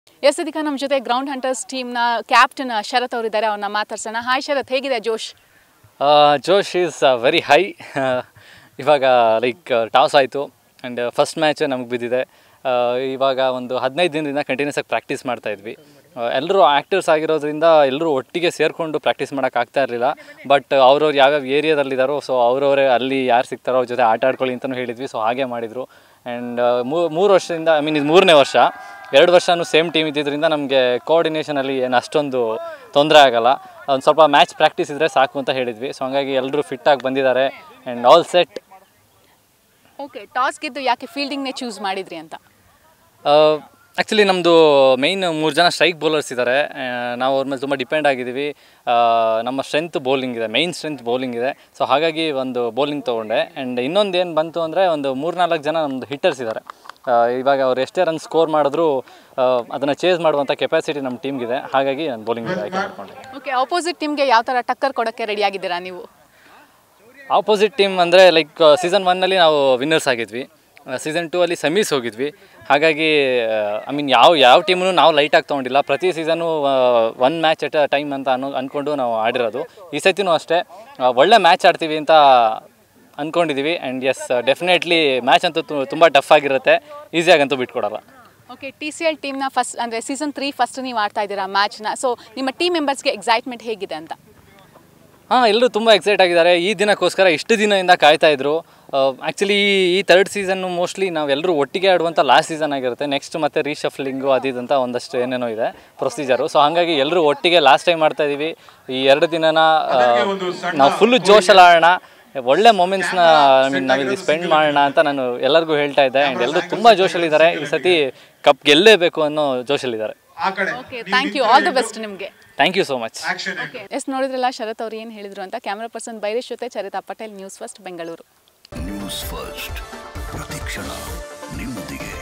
S ಇದೀಗ ನಮ್ಮ ಜೊತೆ ಗ್ರೌಂಡ್ ಹಂಟರ್ಸ್ ಟೀಮ್ನ ಕ್ಯಾಪ್ಟನ್ ಶರತ್ ಅವರಿದ್ದಾರೆ ಅವ್ರನ್ನ ಮಾತಾಡ್ಸೋಣ ಹಾಯ್ ಶರತ್ ಹೇಗಿದೆ ಜೋಶ್ ಜೋಶ್ ಈಸ್ ವೆರಿ ಹೈ ಇವಾಗ ಲೈಕ್ ಟಾಸ್ ಆಯಿತು ಆ್ಯಂಡ್ ಫಸ್ಟ್ ಮ್ಯಾಚ್ ನಮಗೆ ಬಿದ್ದಿದೆ ಆ, ಇವಾಗ ಒಂದು ಹದಿನೈದು ದಿನದಿಂದ ಕಂಟಿನ್ಯೂಸ್ ಆಗಿ ಪ್ರಾಕ್ಟೀಸ್ ಮಾಡ್ತಾ ಇದ್ವಿ ಎಲ್ಲರೂ ಆ್ಯಕ್ಟರ್ಸ್ ಆಗಿರೋದ್ರಿಂದ ಎಲ್ಲರೂ ಒಟ್ಟಿಗೆ ಸೇರಿಕೊಂಡು ಪ್ರಾಕ್ಟೀಸ್ ಮಾಡೋಕ್ಕಾಗ್ತಾ ಇರಲಿಲ್ಲ ಬಟ್ ಅವ್ರವ್ರು ಯಾವ್ಯಾವ ಏರಿಯಾದಲ್ಲಿದ್ದಾರೋ ಸೊ ಅವ್ರವರೇ ಅಲ್ಲಿ ಯಾರು ಸಿಗ್ತಾರೋ ಅವ್ರ ಜೊತೆ ಆಟ ಆಡ್ಕೊಳ್ಳಿ ಅಂತಲೂ ಹೇಳಿದ್ವಿ ಸೊ ಹಾಗೆ ಮಾಡಿದರು ಆ್ಯಂಡ್ ಮೂರು ವರ್ಷದಿಂದ ಐ ಮೀನ್ ಇದು ಮೂರನೇ ವರ್ಷ ಎರಡು ವರ್ಷನೂ ಸೇಮ್ ಟೀಮ್ ಇದ್ದಿದ್ದರಿಂದ ನಮಗೆ ಕೋಆರ್ಡಿನೇಷನಲ್ಲಿ ಏನು ಅಷ್ಟೊಂದು ತೊಂದರೆ ಆಗಲ್ಲ ಒಂದು ಸ್ವಲ್ಪ ಮ್ಯಾಚ್ ಪ್ರಾಕ್ಟೀಸ್ ಇದ್ದರೆ ಸಾಕು ಅಂತ ಹೇಳಿದ್ವಿ ಸೊ ಹಂಗಾಗಿ ಎಲ್ಲರೂ ಫಿಟ್ಟಾಗಿ ಬಂದಿದ್ದಾರೆ and all set okay toss ಗೆದ್ದು ಯಾಕೆ ಫೀಲ್ಡಿಂಗ್ನೇ ಚೂಸ್ ಮಾಡಿದ್ರಿ ಅಂತ ಆ್ಯಕ್ಚುಲಿ ನಮ್ಮದು ಮೈನ್ ಮೂರು ಜನ ಸ್ಟ್ರೈಕ್ ಬೌಲರ್ಸ್ ಇದ್ದಾರೆ ನಾವು ಅವ್ರ ಮೇಲೆ ತುಂಬ ಡಿಪೆಂಡ್ ಆಗಿದ್ದೀವಿ ಆ, ನಮ್ಮ ಸ್ಟ್ರೆಂತ್ ಬೌಲಿಂಗ್ ಇದೆ ಮೈನ್ ಸ್ಟ್ರೆಂತ್ ಬೌಲಿಂಗ್ ಇದೆ ಸೊ ಹಾಗಾಗಿ ಒಂದು ಬೌಲಿಂಗ್ ತೊಗೊಂಡೆ ಆ್ಯಂಡ್ ಇನ್ನೊಂದು ಏನು ಬಂತು ಅಂದರೆ ಒಂದು ಮೂರ್ನಾಲ್ಕು ಜನ ನಮ್ಮದು ಹಿಟ್ಟರ್ಸ್ ಇದ್ದಾರೆ ಆ, ಇವಾಗ ಅವ್ರು ಎಷ್ಟೇ ರನ್ ಸ್ಕೋರ್ ಮಾಡಿದ್ರು ಅದನ್ನು ಚೇಸ್ ಮಾಡುವಂಥ ಕೆಪಾಸಿಟಿ ನಮ್ಮ ಟೀಮ್ಗಿದೆ ಹಾಗಾಗಿ ನಾನು ಬೌಲಿಂಗ್ ಆಯ್ಕೆ ಮಾಡಿಕೊಂಡೆ ಓಕೆ ಆಪೋಸಿಟ್ ಟೀಮ್ಗೆ ಯಾವ ಥರ ಟಕ್ಕರ್ ಕೊಡೋಕ್ಕೆ ರೆಡಿ ಆಗಿದ್ದೀರಾ ನೀವು ಆಪೋಸಿಟ್ ಟೀಮ್ ಅಂದರೆ ಲೈಕ್ ಸೀಸನ್ ಒನ್ನಲ್ಲಿ ನಾವು ವಿನ್ನರ್ಸ್ ಆಗಿದ್ವಿ ಸೀಸನ್ ಟೂ ಅಲ್ಲಿ ಸೆಮೀಸ್ ಹೋಗಿದ್ವಿ ಹಾಗಾಗಿ ಐ ಮೀನ್ ಯಾವ ಯಾವ ಟೀಮನ್ನು ನಾವು ಲೈಟಾಗಿ ತೊಗೊಂಡಿಲ್ಲ ಪ್ರತಿ season one match at a time ಅಂತ ಅನ್ನೋ ಅಂದ್ಕೊಂಡು ನಾವು ಆಡಿರೋದು ಈ ಸತಿನೂ ಅಷ್ಟೇ ಆ, ಒಳ್ಳೆ ಮ್ಯಾಚ್ ಆಡ್ತೀವಿ ಅಂತ ಅಂದ್ಕೊಂಡಿದ್ದೀವಿ ಆ್ಯಂಡ್ ಎಸ್ ಡೆಫಿನೆಟ್ಲಿ ಮ್ಯಾಚ್ ಅಂತೂ ತು- ತುಂಬ ಟಫ್ ಆಗಿರುತ್ತೆ ಈಸಿಯಾಗಂತೂ ಬಿಟ್ಕೊಡಲ್ಲ ಓಕೆ ಟಿ ಸಿ ಎಲ್ ಟೀಮ್ನ ಫಸ್ಟ್ ಅಂದರೆ ಸೀಸನ್ ತ್ರೀ ಫಸ್ಟ್ ನೀವು ಆಡ್ತಾ ಇದ್ದೀರಾ ಮ್ಯಾಚ್ನ ಸೊ ನಿಮ್ಮ ಟೀಮ್ ಮೆಂಬರ್ಸ್ಗೆ ಎಕ್ಸೈಟ್ಮೆಂಟ್ ಹೇಗಿದೆ ಅಂತ ಹಾಂ ಎಲ್ಲರೂ ತುಂಬ ಎಕ್ಸೈಟ್ ಆಗಿದ್ದಾರೆ ಈ ದಿನಕ್ಕೋಸ್ಕರ ಇಷ್ಟು ದಿನದಿಂದ ಕಾಯ್ತಾ ಇದ್ರು ಆ್ಯಕ್ಚುಲಿ ಈ ಈ ಥರ್ಡ್ ಸೀಸನ್ನು ಮೋಸ್ಟ್ಲಿ ನಾವೆಲ್ಲರೂ ಒಟ್ಟಿಗೆ ಆಡುವಂಥ ಲಾಸ್ಟ್ ಸೀಸನ್ ಆಗಿರುತ್ತೆ ನೆಕ್ಸ್ಟ್ ಮತ್ತೆ ರೀಶಫ್ಲಿಂಗು ಅದಿದಂತ ಒಂದಷ್ಟು ಏನೇನೋ ಇದೆ ಪ್ರೊಸೀಜರು ಸೊ ಹಾಗಾಗಿ ಎಲ್ಲರೂ ಒಟ್ಟಿಗೆ ಲಾಸ್ಟ್ ಟೈಮ್ ಮಾಡ್ತಾ ಇದೀವಿ ಈ ಎರಡು ದಿನನ ಆ, ನಾವು ಫುಲ್ಲು ಜೋಶಲ್ಲಿ ಆಡೋಣ ಒಳ್ಳೆ ಮೊಮೆಂಟ್ಸ್ನ ಐ ಮೀನ್ ನಾವಿಲ್ಲಿ ಸ್ಪೆಂಡ್ ಮಾಡೋಣ ಅಂತ ನಾನು ಎಲ್ಲರಿಗೂ ಹೇಳ್ತಾ ಇದ್ದೆ ಆ್ಯಂಡ್ ಎಲ್ಲರೂ ತುಂಬ ಜೋಶಲ್ಲಿದ್ದಾರೆ ಈ ಸತಿ ಕಪ್ ಗೆಲ್ಲೇಬೇಕು ಅನ್ನೋ ಜೋಶಲ್ಲಿದ್ದಾರೆ okay thank you all the best ನಿಮಗೆ thank you so much yes ನೋಡಿದ್ರಲ್ಲ ಶರತ್ ಅವ್ರು ಏನು ಹೇಳಿದ್ರು ಅಂತ ಕ್ಯಾಮ್ರಾ ಪರ್ಸನ್ ಬೈರೇಶ್ ಜೊತೆ Charitha Patel news first Bengaluru news first ಪ್ರತಿಕ್ಷಣ ನಿಮ್ಮೊಂದಿಗೆ